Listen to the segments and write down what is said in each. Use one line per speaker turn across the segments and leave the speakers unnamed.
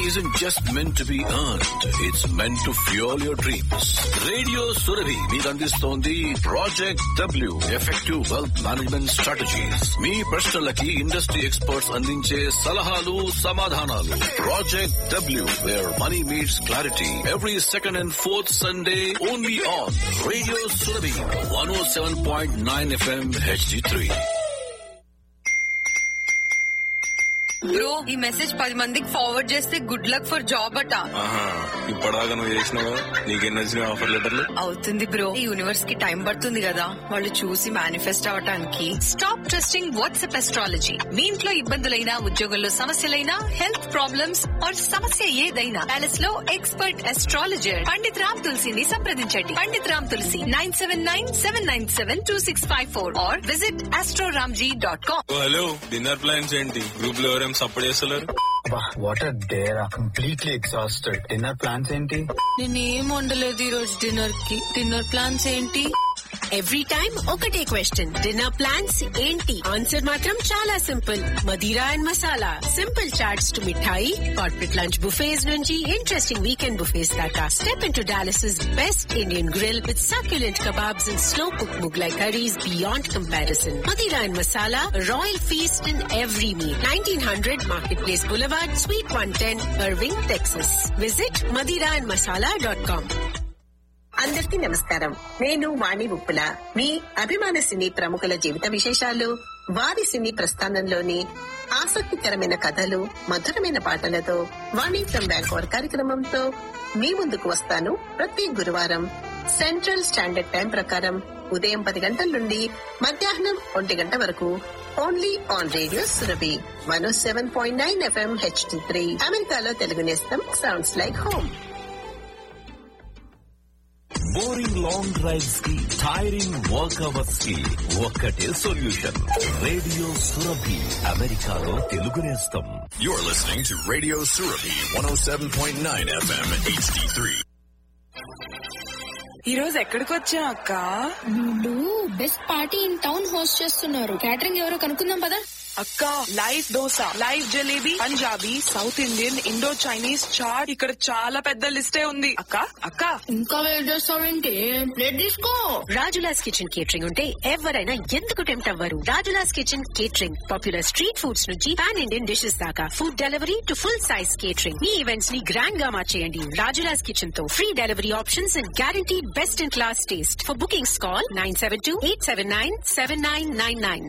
isn't just meant to be earned. It's meant to fuel your dreams. Radio Surabhi మీకు అందిస్తోంది project W effective wealth management strategies మీ ప్రశ్నలకి industry experts అందించే సలహాలు సమాధానాలు project W where money meets clarity every second and fourth Sunday only on radio Surabhi one o seven point nine FM HD three
bro ఈ message పది మందికి forward చేస్తే good luck for job అట
ఆహా ఇప్పటిదాకా నువ్వు చేసినావు నీకెన్ని వచ్చిన ఆఫర్ లెటర్లు
అవుతుంది బ్రో ఈ యూనివర్స్ కి టైం పడుతుంది కదా వాళ్ళు చూసి మేనిఫెస్ట్ అవటానికి
స్టాప్ ట్రస్టింగ్ వాట్సాప్ ఎస్ట్రాలజీ మీ ఇంట్లో ఇబ్బందులైనా ఉద్యోగంలో సమస్యలైనా హెల్త్ ప్రాబ్లమ్స్ ఆర్ సమస్య ఏదైనా ప్యాలెస్ లో ఎక్స్పర్ట్ ఎస్ట్రాలజర్ పండిత్ రామ్ తులసిని సంప్రదించండి Pandit Ram Tulsi nine seven nine seven nine seven two six five four or visit astroramji dot com
oh, hello dinner plans ఏంటి గ్రూప్ లో ఎవరేం సపోర్ట్ చేస్తలేరు
what are there completely exhausted dinner plans ఏంటి
నేనేం వండలేదు ఈ రోజు డిన్నర్ కి డిన్నర్ ప్లాన్స్ ఏంటి
ఎవ్రీ టైం ఒకటే క్వశ్చన్ డిన్నర్ ప్లాన్స్ ఏంటి ఆన్సర్ మాత్రం చాలా simple Madira and Masala simple chats to mithai corporate lunch buffets నుంచి ఇంట్రెస్టింగ్ వీకెండ్ బుఫేస్ దాకా step in to Dallas best Indian grill with succulent kebabs and slow cooked Mughlai curries beyond comparison. Madira and Masala, a royal feast in every meal. 1900 Marketplace Boulevard, Suite 110, Irving, Texas. Visit madiraandmasala.com. అందరికీ నమస్కారం నేను వాణి ఉప్పుల మీ అభిమాన సినీ ప్రముఖుల జీవిత విశేషాలు వారి సినీ ప్రస్థానంలోని ఆసక్తికరమైన కథలు మధురమైన పాటలతో వాణి ఫ్రమ్ బ్యాంకోర్ కార్యక్రమంతో మీ ముందుకు వస్తాను ప్రతి గురువారం సెంట్రల్ స్టాండర్డ్ టైం ప్రకారం ఉదయం పది గంటల నుండి మధ్యాహ్నం ఒంటి గంట వరకు only on radio Surabhi one seven point nine FM HD three అమెరికాలో తెలుగు నేస్తం sounds like home
boring long drives కి టైరింగ్ వర్క్ అవర్స్ కి ఒక్కటే సొల్యూషన్ రేడియో సురభి అమెరికాలో తెలుగు నేస్తం
You're listening to Radio Surabhi 107.9 FM HD3.
ఈ రోజు ఎక్కడికి వచ్చా అక్క
వీళ్ళు best party in town host చేస్తున్నారు క్యాటరింగ్ ఎవరో కనుక్కుందాం పదా
అక్క live dosa live jalebi Punjabi south Indian Indo Chinese chaat ఇక్కడ చాలా పెద్ద లిస్టే ఉంది అక్క అక్క
ఇంకా వెయిట్ చేస్తావేంటి ప్లేట్ తీసుకో
రాజులాస్ కిచెన్ కేటరింగ్ ఉంటే ఎవరైనా ఎందుకు టెంప్ట్ అవ్వరు Rajula's kitchen catering popular street foods నుంచి పాన్ ఇండియన్ డిషెస్ దాకా food delivery to full size catering మీ ఈవెంట్స్ ని గ్రాండ్ గా మార్చేయండి రాజులాస్ కిచెన్ తో free delivery options and guarantee best in class taste for bookings call nine seven two eight seven nine seven nine nine nine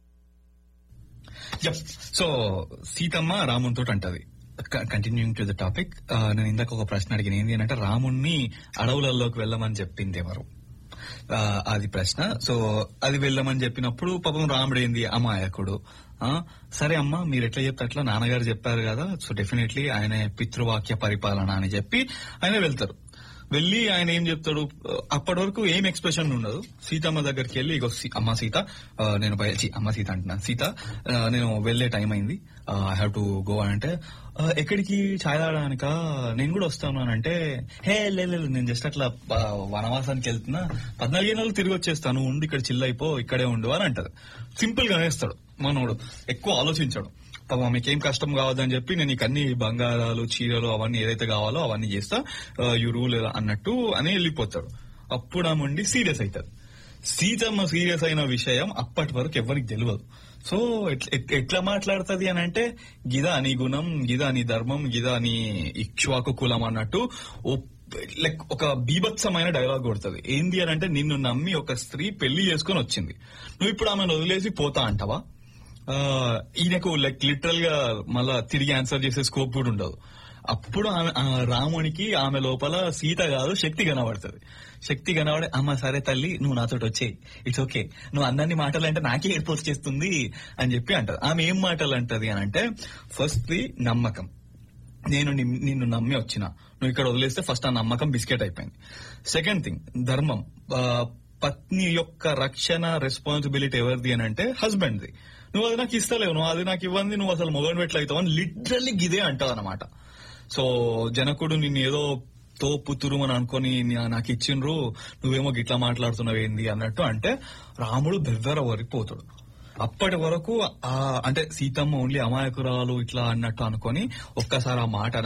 yup so Seethamma రాముని తోటి అంటది continuing to the topic నేను ఇందాక ఒక ప్రశ్న అడిగిన ఏంటి అంటే రాముణ్ణి అడవులలోకి వెళ్ళమని చెప్పింది ఎవరు ఆ, అది ప్రశ్న సో అది వెళ్ళమని చెప్పినప్పుడు పాపం రాముడు ఏంది అమాయకుడు ఆ, సరే అమ్మా మీరు ఎట్లా చెప్తే అట్లా నాన్నగారు చెప్పారు కదా సో డెఫినెట్లీ ఆయన పితృవాక్య పరిపాలన అని చెప్పి ఆయన వెళ్తారు వెళ్ళి ఆయన ఏం చెప్తాడు అప్పటి వరకు ఏం ఎక్స్ప్రెషన్ ఉండదు సీతమ్మ దగ్గరికి వెళ్ళి ఇగో సీ- అమ్మ సీత ఆ, నేను బయ- ఛీ, అమ్మ సీత అంటున్నా సీత ఆ, నేను వెళ్లే టైం అయింది ఐ హావ్ టు గో అంటే "ఆ, ఎక్కడికి ఛాయ్ తాగడానికా నేను కూడా వస్తాను అని అంటే హే లే లేదు నేను జస్ట్ అట్లా ఆ, వనవాసానికి వెళ్తున్నా పద్నాలుగు నెలలు తిరిగి వచ్చేస్తాను ఉండి ఇక్కడ చిల్ అయిపో ఇక్కడే ఉండు అని అంటది సింపుల్ గా వేస్తాడు మనోడు ఎక్కువ ఆలోచించాడు పాపం మీకేం కష్టం కావద్దని చెప్పి నేను నీకు అన్ని బంగారాలు చీరలు అవన్నీ ఏదైతే కావాలో అవన్నీ చేస్తా యు రూల్ అన్నట్టు అని వెళ్ళిపోతాడు అప్పుడు ఆమె ఉండి సీరియస్ అవుతాడు సీతమ్మ సీరియస్ అయిన విషయం అప్పటి వరకు ఎవరికి తెలియదు సో ఎట్ల- ఎట్- ఎట్లా మాట్లాడుతుంది అని అంటే గిదా నీ గుణం గిదా నీ ధర్మం గిదా నీ ఇక్ష్వాకు కులం అన్నట్టు ఓ లైక్ ఒక బీభత్సమైన డైలాగ్ కొడుతుంది ఏంది అని అంటే నిన్ను నమ్మి ఒక స్త్రీ పెళ్లి చేసుకొని వచ్చింది నువ్వు ఇప్పుడు ఆమెను వదిలేసి పోతా అంటావా ఆ, ఈయనకు లైక్ లిటరల్ గా మళ్ళా తిరిగి ఆన్సర్ చేసే స్కోప్ కూడా ఉండదు అప్పుడు ఆమె ఆ రామునికి ఆమె లోపల సీత కాదు శక్తి కనబడుతుంది శక్తి కనబడి అమ్మ సరే తల్లి నువ్వు నాతోటి వచ్చేయి ఇట్స్ ఓకే నువ్వు అన్నీ మాటలు అంటే నాకే ఏర్పు చేస్తుంది అని చెప్పి అంటది ఆమె ఏం మాటలు అంటది అని అంటే ఫస్ట్ నమ్మకం నేను ని- నిన్ను నమ్మి వచ్చిన నువ్వు ఇక్కడ వదిలేస్తే ఫస్ట్ ఆ నమ్మకం బిస్కెట్ అయిపోయింది సెకండ్ థింగ్ ధర్మం ఆ, పత్ని యొక్క రక్షణ రెస్పాన్సిబిలిటీ ఎవరిది అని అంటే హస్బెండ్ది నువ్వు అది నాకు ఇస్తలేవు నువ్వు అది నాకు ఇవ్వండి నువ్వు అసలు మొగన్ పెట్లయితావు అని లిటరల్లీ గిదే అంటావు అనమాట సో జనకుడు నిన్ను ఏదో తో పుత్తురు అని అనుకొని నా- నాకు ఇచ్చిండ్రు నువ్వేమో గిట్లా మాట్లాడుతున్నావు ఏంది అన్నట్టు అంటే రాముడు బెవ్వెర వరిపోతాడు అప్పటి వరకు ఆ అంటే సీతమ్మ ఓన్లీ అమాయకురాలు ఇట్లా అన్నట్టు అనుకొని ఒక్కసారి ఆ మాట